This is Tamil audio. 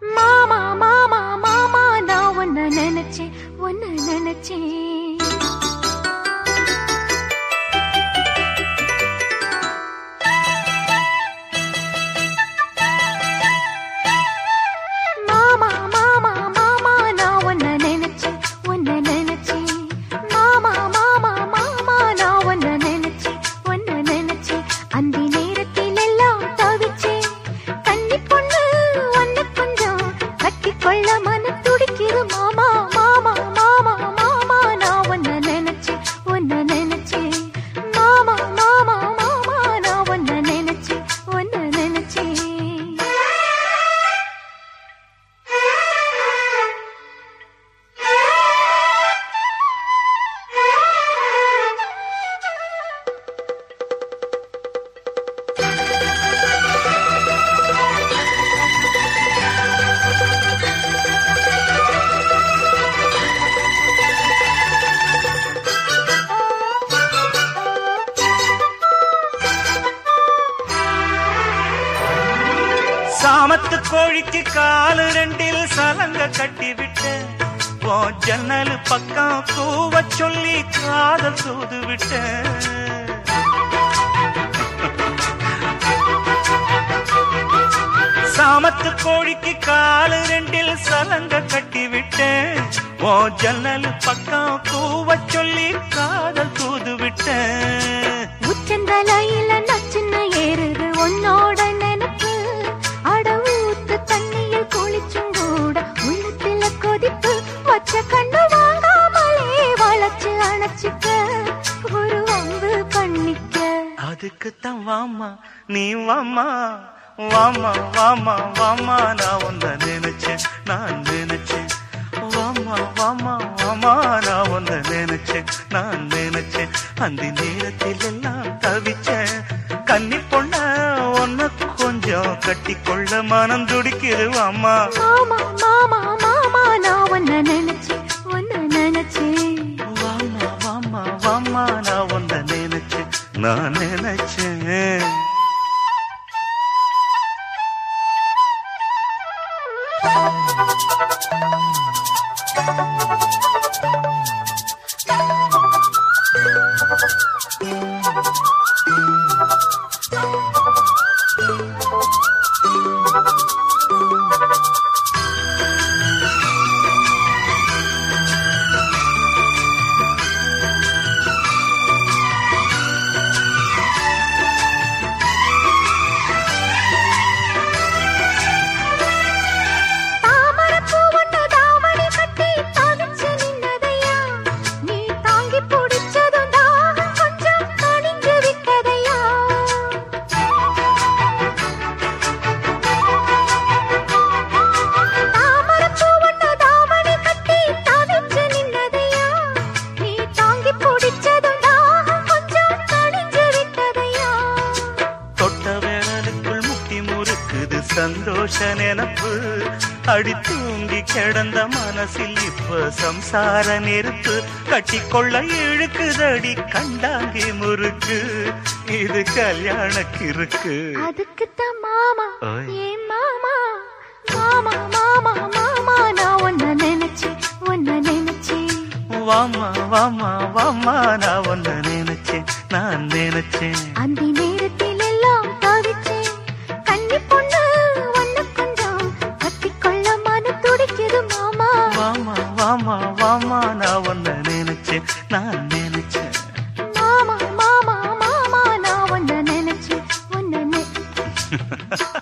மாமா மாமா மாமா நான் உன்ன நினைச்சேன் உன்ன நினைச்சேன் மாமா மாமா மாமா நான் உன்ன நினைச்சேன் உன்ன நினைச்சேன் மாமா மாமா மாமா நான் உன்ன நினைச்சேன் உன்ன நினைச்சேன் அந்த நேரத்தில் எல்லாம் தவிச்சேன் கன்னி பொண்ணு ஒன்னு கொஞ்சம் கட்டிக்கொள்ள மன துடிக்குது மாமா மாமா மாமா மாமா நான் உன்ன நினைச்சேன் உன்ன நினைச்சேன் மாமா மாமா மாமா நான் உன்ன நினைச்சேன் உன்ன நினைச்சேன் சாமத்து கோழிக்கு காலு ரெண்டில் சலங்க கட்டி விட்ட ஓ ஜன்னல் பக்கம் கூவ சொல்லி காதல் சூது விட்ட சாமத்து கோழிக்கு காலு ரெண்டில் சலங்க கட்டி விட்ட ஓ ஜன்னல் பக்கம் கூவ சொல்லி காதல் தூது விட்ட உச்சந்தலையில நச்சுன்னு ஏறுது உன்னோட நினைப்பு அட ஊத்து தண்ணியில் குளிச்சும் கூட உள்ளத்துல கொதிப்பு வச்ச கண்ணு வாங்காமலே வளைச்சு அணைச்சுக்க ஒரு வம்பு பண்ணிக்க அதுக்குத்தான் வாமா நீ வாமா வாமா வாமா வாமா நான் உன்னை நினைச்சேன் நான் நினைச்சேன் வாமா வாமா வாமா நான் உன்னை நினைச்சேன் நான் நினைச்சேன் அந்த நேரத்தில் எல்லாம் தவிச்சேன் கன்னி பொண்ண உன்னை கொஞ்சம் கட்டிக்கொள்ள மனம் துடிக்குது வாமா மாமா மாமா மாமா நான் உன்ன நினைச்சேன் உன்ன நினைச்சேன் வாமா வாமா வாமா நான் உன்னை நினைச்சேன் நான் நினைச்சேன் தாமரைப்பூ ஒண்ணு தாவணி கட்டி தவிச்சு நின்னதையா நீ தாங்கி பிடிச்சதும் தாகம் கொஞ்சம் தணிஞ்சு விட்டதையா தாமரைப்பூ ஒண்ணு தாவணி கட்டி தவிச்சு நின்னதையா நீ தாங்கி பிடிச்சதும் தாகம் கொஞ்சம் தணிஞ்சு விட்டதையா தொட்ட வேளலுக்குள் முட்டி முறுக்குது சந்தோஷ நினப்பு அடி தூங்கி கிடந்த மனசில் இப்ப சம்சார நெருப்பு கட்டிக்கொள்ள இழுக்குதடி கண்டாங்கி முறுக்கு இது கல்யாண கிறுக்கு அதுக்குத்தான் மாமா ஓய். ஏன் மாமா மாமா மாமா மாமா நான் உன்ன நினைச்சேன் உன்ன நினைச்சேன் வாமா வாமா வாமா நான் உன்னை நினைச்சேன் நான் நினைச்சேன் அந்த நேரத்தில் எல்லாம் தவிச்சேன் கன்னி பொண்ணு ஒன்னு கொஞ்சம் கட்டிக்கொள்ள மன துடிக்குது மாமா வாமா வாமா வாமா நான் உன்னை நினைச்சேன் நான் நினைச்சேன் மாமா மாமா மாமா நான் உன்ன நினைச்சேன் உன்ன நி-